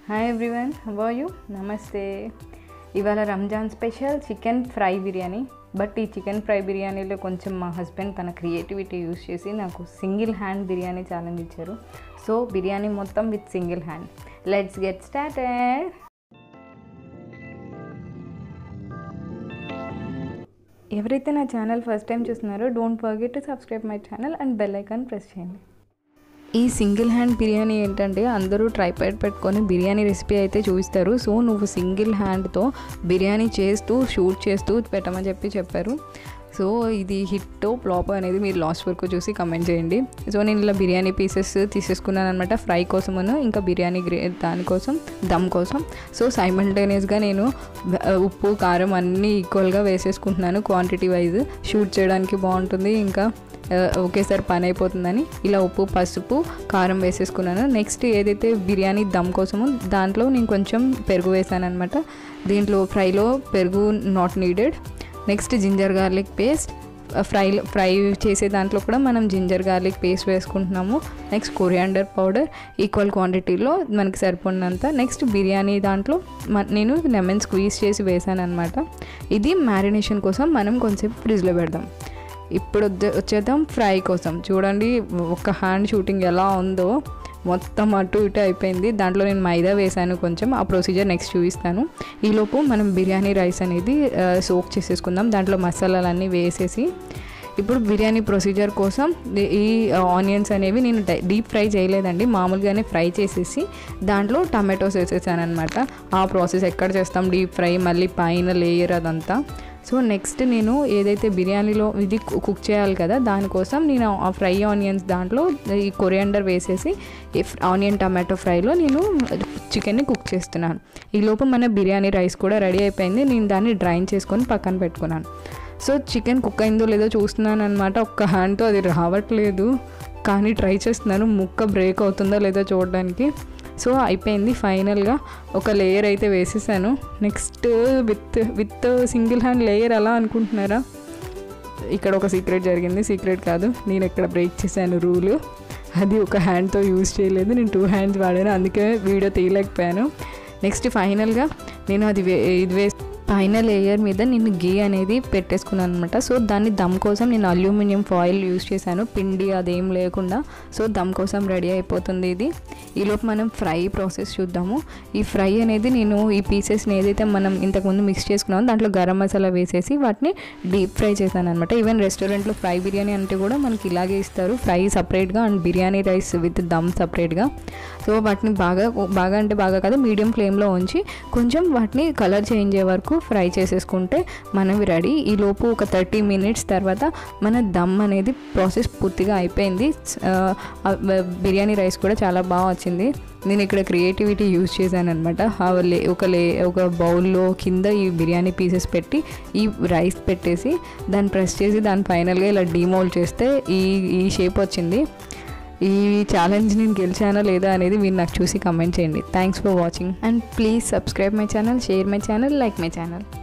hi everyone how you నమస్తే ఇవాళ Ramzan special chicken fry biryani but ఈ చికెన్ ఫ్రై బిర్యానీలో కొంచెం మా హస్బెండ్ తన క్రియేటివిటీ యూస్ చేసి నాకు సింగిల్ హ్యాండ్ బిర్యానీ ఛాలెంజ్ ఇచ్చారు సో బిర్యానీ మొత్తం with single hand let's get started ఎవరైతే నా ఛానల్ ఫస్ట్ టైం చూస్తున్నారో don't forget to subscribe my channel and bell icon press చేయండి ఈ సింగిల్ హ్యాండ్ బిర్యానీ ఏంటంటే అందరూ ట్రైపాడ్ పెట్టుకొని బిర్యానీ రెసిపీ అయితే చూపిస్తారు సో నువ్వు సింగిల్ హ్యాండ్తో బిర్యానీ చేస్తూ షూట్ చేస్తూ పెట్టమని చెప్పి చెప్పారు సో ఇది హిట్ ఫ్లాప్ అనేది మీరు లాస్ట్ వరకు చూసి కమెంట్ చేయండి సో నేను ఇలా బిర్యానీ పీసెస్ తీసేసుకున్నాను అనమాట ఫ్రై కోసమును ఇంకా బిర్యానీ గ్రే దానికోసం దమ్ కోసం సో సైమల్టేనియస్గా నేను ఉప్పు కారం అన్నీ ఈక్వల్గా వేసేసుకుంటున్నాను క్వాంటిటీ వైజ్ షూట్ చేయడానికి బాగుంటుంది ఇంకా ఒకేసారి పని అయిపోతుందని ఇలా ఉప్పు పసుపు కారం వేసేసుకున్నాను నెక్స్ట్ ఏదైతే బిర్యానీ దమ్ కోసమో దాంట్లో నేను కొంచెం పెరుగు వేసాను అనమాట దీంట్లో ఫ్రైలో పెరుగు not needed next ginger garlic paste fry fry చేసే దాంట్లో కూడా మనం జింజర్ గార్లిక్ పేస్ట్ వేసుకుంటున్నాము నెక్స్ట్ కొరియాండర్ పౌడర్ ఈక్వల్ క్వాంటిటీలో మనకి సరిపడినంత నెక్స్ట్ బిర్యానీ దాంట్లో నేను లెమన్ స్క్వీజ్ చేసి వేసాను అనమాట ఇది మ్యారినేషన్ కోసం మనం కొంచెం ఫ్రిడ్జ్లో పెడదాం ఇప్పుడు వచ్చేద్దాం ఫ్రై కోసం చూడండి ఒక హ్యాండ్ షూటింగ్ ఎలా ఉందో మొత్తం అటు ఇటు అయిపోయింది దాంట్లో నేను మైదా వేసాను కొంచెం ఆ ప్రొసీజర్ నెక్స్ట్ చూపిస్తాను ఈలోపు మనం బిర్యానీ రైస్ అనేది సోక్ చేసేసుకుందాం దాంట్లో మసాలాలన్నీ వేసేసి ఇప్పుడు బిర్యానీ ప్రొసీజర్ కోసం ఈ ఆనియన్స్ అనేవి నేను డీప్ ఫ్రై చేయలేదండి మామూలుగానే ఫ్రై చేసేసి దాంట్లో టమాటోస్ వేసేసాను అనమాట ఆ ప్రాసెస్ ఎక్కడ చేస్తాం డీప్ ఫ్రై మళ్ళీ పైన లేయర్ అదంతా సో నెక్స్ట్ నేను ఏదైతే బిర్యానీలో ఇది కుక్ చేయాలి కదా దానికోసం నేను ఆ ఫ్రై ఆనియన్స్ దాంట్లో ఈ కొరియాండర్ వేసేసి ఆనియన్ టమాటో ఫ్రైలో నేను చికెన్ని కుక్ చేస్తున్నాను ఈలోపు మన బిర్యానీ రైస్ కూడా రెడీ అయిపోయింది నేను దాన్ని డ్రైన్ చేసుకొని పక్కన పెట్టుకున్నాను సో చికెన్ కుక్ అయిందో లేదో చూస్తున్నాను అనమాట ఒక్క హ్యాండ్తో అది రావట్లేదు కానీ ట్రై చేస్తున్నాను ముక్క బ్రేక్ అవుతుందో లేదో చూడడానికి సో అయిపోయింది ఫైనల్గా ఒక లేయర్ అయితే వేసేసాను next with with single hand layer అలా అనుకుంటున్నారా ఇక్కడ ఒక సీక్రెట్ జరిగింది సీక్రెట్ కాదు నేను ఇక్కడ బ్రేక్ చేశాను రూలు అది ఒక హ్యాండ్తో యూజ్ చేయలేదు నేను టూ హ్యాండ్స్ వాడాను అందుకే వీడియో తీయలేకపోయాను నెక్స్ట్ ఫైనల్గా నేను అది వే ఇది వే పైన లేయర్ మీద నేను గీ అనేది పెట్టేసుకున్నాను అనమాట సో దాన్ని దమ్ కోసం నేను అల్యూమినియం ఫాయిల్ యూస్ చేశాను పిండి అదేం లేకుండా సో దమ్ కోసం రెడీ అయిపోతుంది ఇది ఈలోపు మనం ఫ్రై ప్రాసెస్ చూద్దాము ఈ ఫ్రై అనేది నేను ఈ పీసెస్ని ఏదైతే మనం ఇంతకుముందు మిక్స్ చేసుకున్నామో దాంట్లో గరం మసాలా వేసేసి వాటిని డీప్ ఫ్రై చేశాను అనమాట ఈవెన్ రెస్టారెంట్లో ఫ్రై బిర్యానీ అంటే కూడా మనకి ఇలాగే ఇస్తారు ఫ్రై సపరేట్గా and biryani rice with dum సపరేట్గా సో వాటిని బాగా బాగా అంటే బాగా కాదు మీడియం ఫ్లేమ్లో ఉంచి కొంచెం వాటిని కలర్ చేంజ్ అయ్యే వరకు ఫ్రై చేసేసుకుంటే మనవి రెడీ ఈ లోపు ఒక థర్టీ మినిట్స్ తర్వాత మన దమ్ అనేది ప్రాసెస్ పూర్తిగా అయిపోయింది బిర్యానీ రైస్ కూడా చాలా బాగా వచ్చింది నేను ఇక్కడ క్రియేటివిటీ యూజ్ చేశాను అనమాట ఒక లే ఒక బౌల్లో కింద ఈ బిర్యానీ పీసెస్ పెట్టి ఈ రైస్ పెట్టేసి దాన్ని ప్రెస్ చేసి దాన్ని ఫైనల్గా ఇలా డీమోల్డ్ చేస్తే ఈ ఈ షేప్ వచ్చింది ఈ ఛాలెంజ్ నేను గెలిచానా లేదా అనేది మీరు నాకు చూసి కమెంట్ చేయండి thanks for watching and please subscribe my channel share my channel like my channel